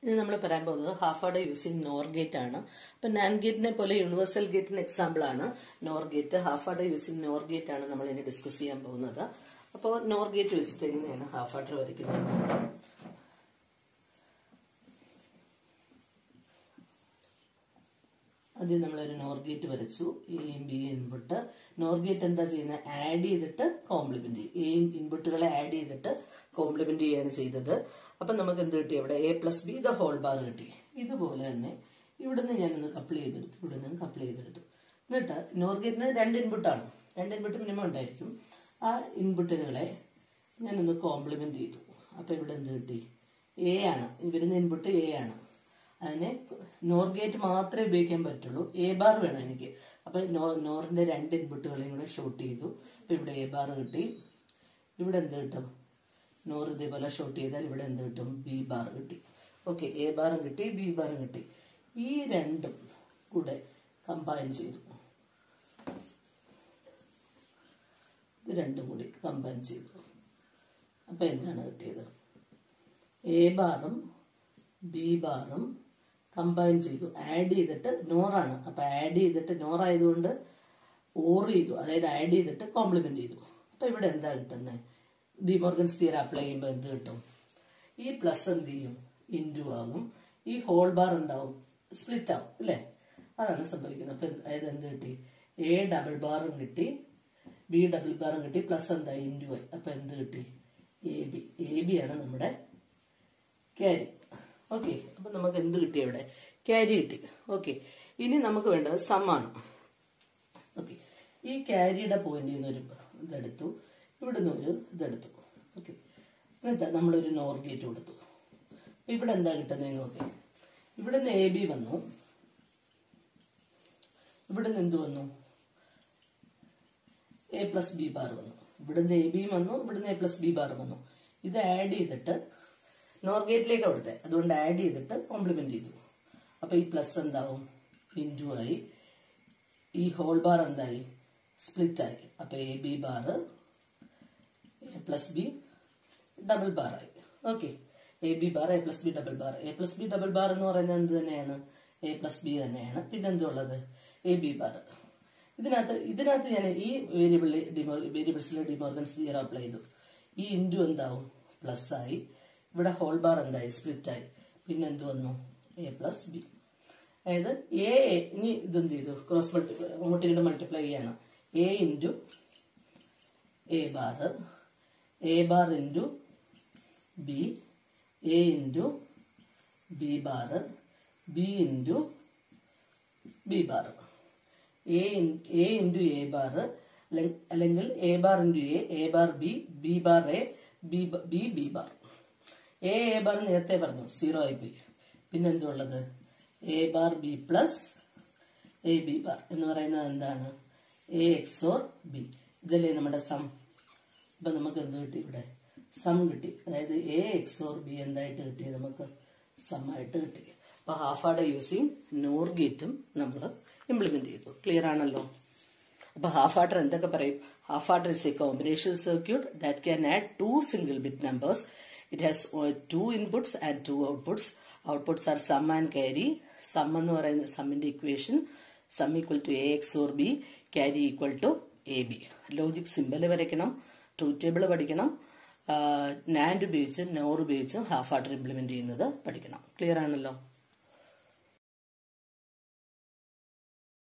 ഇനി നമ്മൾ പറയാൻ പോകുന്നത് half adder using NOR gate ആണ് അപ്പൊ നാൻ ഗേറ്റിനെ പോലെ യൂണിവേഴ്സൽ ഗേറ്റിന് എക്സാമ്പിൾ ആണ് NOR gate half adder using NOR gate ആണ് നമ്മൾ ഇനി ഡിസ്കസ് ചെയ്യാൻ പോകുന്നത് അപ്പോൾ നോർ ഗേറ്റ് വെച്ചിട്ട് എങ്ങനെയാണ് ഹാഫ് ആർഡർ വരയ്ക്കുന്നത് നോക്കാം ആദ്യം നമ്മളൊരു നോർ ഗേറ്റ് വരച്ചു എയും ബിയും ഇൻപുട്ട് നോർ ഗേറ്റ് എന്താ ചെയ്യുന്നത് ആഡ് ചെയ്തിട്ട് കോംപ്ലിമെന്റ് ചെയ്യും എയും ഇൻപുട്ടുകളെ ആഡ് ചെയ്തിട്ട് കോംപ്ലിമെന്റ് ചെയ്യാണ് ചെയ്തത് അപ്പൊ നമുക്ക് എന്ത് കിട്ടി അവിടെ A plus B the whole bar കിട്ടി ഇതുപോലെ തന്നെ ഇവിടുന്ന് ഞാനൊന്ന് കപ്പിൾ ചെയ്തെടുത്തു ഇവിടെ നിന്ന് കപ്പിൾ ചെയ്തെടുത്തു എന്നിട്ട് നോർ ഗേറ്റിന് രണ്ട് ഇൻപുട്ടാണ് രണ്ട് ഇൻപുട്ട് മിനിമം ഉണ്ടായിരിക്കും ആ ഇൻപുട്ടുകളെ ഞാനൊന്ന് കോംപ്ലിമെന്റ് ചെയ്തു അപ്പൊ ഇവിടെ എന്ത് കിട്ടി എ ആണ് ഇവരുന്ന ഇൻപുട്ട് എ ആണ് അതിനെ നോർ ഗേറ്റ് മാത്രമേ ഉപയോഗിക്കാൻ പറ്റുള്ളൂ എ ബാർ വേണം എനിക്ക് അപ്പൊ നോ- നോറിന്റെ രണ്ട് ഇൻപുട്ടുകളെയും കൂടെ ഷോർട്ട് ചെയ്തു അപ്പൊ ഇവിടെ എ ബാർ കിട്ടി ഇവിടെ എന്ത് കിട്ടും നോർ ഇതേപോലെ ഷോർട്ട് ചെയ്താൽ ഇവിടെ എന്ത് കിട്ടും ബി ബാർ കിട്ടി ഓക്കെ എ ബാറും കിട്ടി ബി ബാറും കിട്ടി ഈ രണ്ടും കൂടെ കമ്പൈൻ ചെയ്തു ഇത് രണ്ടും കൂടി കമ്പൈൻ ചെയ്തു അപ്പൊ എന്താണ് കിട്ടിയത് എ ബാറും ബി ബാറും കമ്പൈൻ ചെയ്തു ആഡ് ചെയ്തിട്ട് നോറാണ് അപ്പൊ ആഡ് ചെയ്തിട്ട് നോറായതുകൊണ്ട് ഓർ ചെയ്തു അതായത് ആഡ് ചെയ്തിട്ട് കോംപ്ലിമെന്റ് ചെയ്തു അപ്പൊ ഇവിടെ എന്താ കിട്ടുന്നത് ഡിമോർഗൻസ് തിയർ അപ്ലൈ ചെയ്യുമ്പോൾ എന്ത് കിട്ടും ഈ പ്ലസ് എന്ത് ചെയ്യും ഇൻറ്റു ആകും ഈ ഹോൾ ബാർ എന്താവും സ്പ്ലിറ്റ് ആവും അല്ലേ അതാണ് സംഭവിക്കുന്നത് അപ്പൊ എന്ത്- അതായത് എന്ത് കിട്ടി എ ഡബിൾ ബാറും കിട്ടി ബി ഡബിൾ ബാറും കിട്ടി പ്ലസ് എന്താ ഇൻറ്റു ആയി അപ്പൊ എന്ത് കിട്ടി എ ബി എ ബി ആണ് നമ്മുടെ ക്യാരി ഓക്കെ അപ്പൊ നമുക്ക് എന്ത് കിട്ടി അവിടെ ക്യാരി കിട്ടി ഓക്കെ ഇനി നമുക്ക് വേണ്ടത് സമ്മാണ് ഓക്കെ ഈ ക്യാരിയുടെ പോയിന്റിൽ നിന്ന് ഒരു ഇതെടുത്തു ഇവിടുന്ന് ഒരു ഇതെടുത്തു ഓക്കെ എന്നിട്ട് നമ്മളൊരു നോർ ഗേറ്റ് കൊടുത്തു അപ്പൊ ഇവിടെ എന്താ കിട്ടുന്നത് നോക്കി ഇവിടുന്ന് എ ബി വന്നു ഇവിടുന്ന് എന്ത് വന്നു എ പ്ലസ് ബി ബാർ വന്നു ഇവിടുന്ന് എ ബിയും വന്നു ഇവിടുന്ന് എ പ്ലസ് ബി ബാർ വന്നു ഇത് ആഡ് ചെയ്തിട്ട് നോർ ഗേറ്റിലേക്ക് കൊടുത്തേ അതുകൊണ്ട് ആഡ് ചെയ്തിട്ട് കോംപ്ലിമെന്റ് ചെയ്തു അപ്പൊ ഈ പ്ലസ് എന്താവും ഇൻറ്റു ആയി ഈ ഹോൾ ബാർ എന്തായി സ്പ്ലിറ്റ് ആയി അപ്പൊ A B bar A plus B double bar ആയി okay A B bar A plus B double bar A plus B double bar എന്ന് പറയുന്നത് എന്ത് തന്നെയാണ് എ പ്ലസ് ബി തന്നെയാണ് പിന്നെ എന്തുള്ളത് എ ബി ബാർ ഇതിനകത്ത് ഇതിനകത്ത് ഞാൻ ഈ വേരിയബിളിൽ വേരിയബിൾസിൽ ഡിമോർഗൻസ് തിയർ അപ്ലൈ ചെയ്തു ഈ ഇൻറ്റു എന്താവും പ്ലസ് ആയി ഇവിടെ ഹോൾ ബാർ എന്തായി സ്പ്ലിറ്റ് ആയി പിന്നെ എന്ത് വന്നു എ പ്ലസ് ബി അതായത് എ ഇനി ഇതെന്ത് ചെയ്തു ക്രോസ് മൾട്ടിപ്ലൈ അങ്ങോട്ട് ഇങ്ങോട്ട് മൾട്ടിപ്ലൈ ചെയ്യണം A into A bar A bar into B A into B bar B into B bar A A into A bar അല്ലെങ്കിൽ A bar into A A bar B B bar A B B B bar A A bar നേരത്തെ പറഞ്ഞു zero ആയി പോയി പിന്നെ എന്തുള്ളത് A bar B plus A B bar എന്ന് പറയുന്നത് എന്താണ് എ എക്സോർ ബി ഇതല്ലേ നമ്മുടെ സം അപ്പൊ നമുക്ക് എന്ത് കിട്ടി ഇവിടെ സം കിട്ടി അതായത് എ എക്സോർ ബി എന്തായിട്ട് കിട്ടി നമുക്ക് സം ആയിട്ട് കിട്ടി അപ്പൊ ഹാഫ് ആർഡർ യൂസിങ് നോർ ഗേറ്റും നമ്മൾ ഇംപ്ലിമെന്റ് ചെയ്തു ക്ലിയർ ആണല്ലോ അപ്പൊ ഹാഫ് ആർഡർ എന്തൊക്കെ പറയും half adder is a combination circuit that can add two single bit numbers it has two inputs and two outputs outputs are sum and carry sum എന്ന് പറയുന്ന സമ്മിന്റെ equation sum equal to A XOR B carry equal to A B logic symbol വരയ്ക്കണം truth table പഠിക്കണം NAND ഉപയോഗിച്ച് NOR ഉപയോഗിച്ച് half adder implement ചെയ്യുന്നത് പഠിക്കണം clear ആണല്ലോ